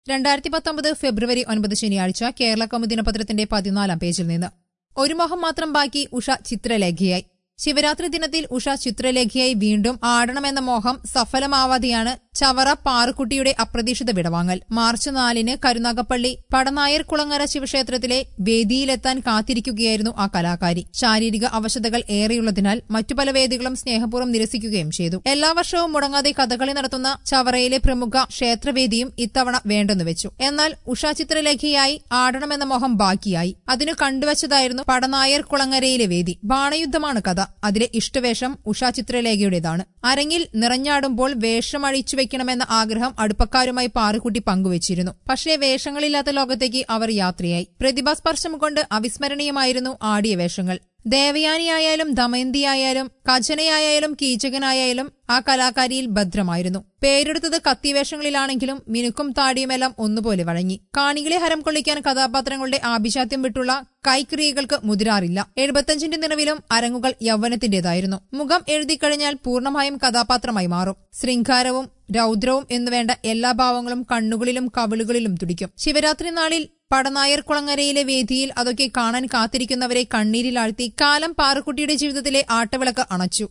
രണ്ടായിരത്തി പത്തൊമ്പത് ഫെബ്രുവരി ഒൻപത് ശനിയാഴ്ച കേരള കൗമുദി ദിനപത്രത്തിന്റെ പതിനാലാം പേജിൽ നിന്ന് ഒരു മോഹം മാത്രം ബാക്കി ഉഷ ചിത്രലേഖയായി ശിവരാത്രി ദിനത്തിൽ ഉഷ ചിത്രലേഖയായി വീണ്ടും ആടണമെന്ന മോഹം സഫലമാവാതെയാണ് ചവറ പാറുക്കുട്ടിയുടെ അപ്രതീക്ഷിത വിടവാങ്ങൽ മാർച്ച് നാലിന് കരുനാഗപ്പള്ളി പടനായർ കുളങ്ങര ശിവക്ഷേത്രത്തിലെ വേദിയിലെത്താൻ കാത്തിരിക്കുകയായിരുന്നു ആ കലാകാരി ശാരീരിക അവശതകൾ ഏറെയുള്ളതിനാൽ മറ്റു പല വേദികളും സ്നേഹപൂർവ്വം നിരസിക്കുകയും ചെയ്തു എല്ലാ വർഷവും മുടങ്ങാതെ കഥകളി നടത്തുന്ന ചവറയിലെ പ്രമുഖ ക്ഷേത്രവേദിയും ഇത്തവണ വേണ്ടെന്ന് വെച്ചു എന്നാൽ ഉഷ ചിത്രലേഖയായി ആടണമെന്ന മോഹം ബാക്കിയായി അതിനു കണ്ടുവച്ചതായിരുന്നു പടനായർ കുളങ്ങരയിലെ വേദി ബാണയുദ്ധമാണ് കഥ അതിലെ ഇഷ്ടവേഷം ഉഷ ചിത്രലേഖയുടേതാണ് അരങ്ങിൽ നിറഞ്ഞാടുമ്പോൾ വേഷം അഴിച്ചു വെക്കണമെന്ന ആഗ്രഹം അടുപ്പക്കാരുമായി പാറുകുട്ടി പങ്കുവച്ചിരുന്നു പക്ഷേ വേഷങ്ങളില്ലാത്ത ലോകത്തേക്ക് അവർ യാത്രയായി പ്രതിഭാസ്പർശം കൊണ്ട് അവിസ്മരണീയമായിരുന്നു ആടിയ വേഷങ്ങൾ ദേവയാനിയായാലും ദമയന്തിയായാലും കജനയായാലും കീചകനായാലും ആ കലാകാരിയിൽ ഭദ്രമായിരുന്നു പേരെടുത്തത് കത്തിവേഷങ്ങളിലാണെങ്കിലും മിനുക്കും താടിയുമെല്ലാം ഒന്നുപോലെ വഴങ്ങി കാണികളെ ഹരം കൊള്ളിക്കാൻ കഥാപാത്രങ്ങളുടെ ആഭിജാത്യം വിട്ടുള്ള കൈക്രിയകൾക്ക് മുതിരാറില്ല എഴുപത്തഞ്ചിന്റെ നിറവിലും അരങ്ങുകൾ യൗവനത്തിന്റേതായിരുന്നു മുഖം എഴുതിക്കഴിഞ്ഞാൽ പൂർണ്ണമായും കഥാപാത്രമായി മാറും ശൃംഗാരവും രൗദ്രവും എന്നുവേണ്ട എല്ലാ ഭാവങ്ങളും കണ്ണുകളിലും കവിളുകളിലും തുടിക്കും ശിവരാത്രി നാളിൽ പടനായർ കുളങ്ങരയിലെ വേദിയിൽ അതൊക്കെ കാണാൻ കാത്തിരിക്കുന്നവരെ കണ്ണീരിലാഴ്ത്തി കാലം പാറുക്കുട്ടിയുടെ ജീവിതത്തിലെ ആട്ടവിളക്ക് അണച്ചു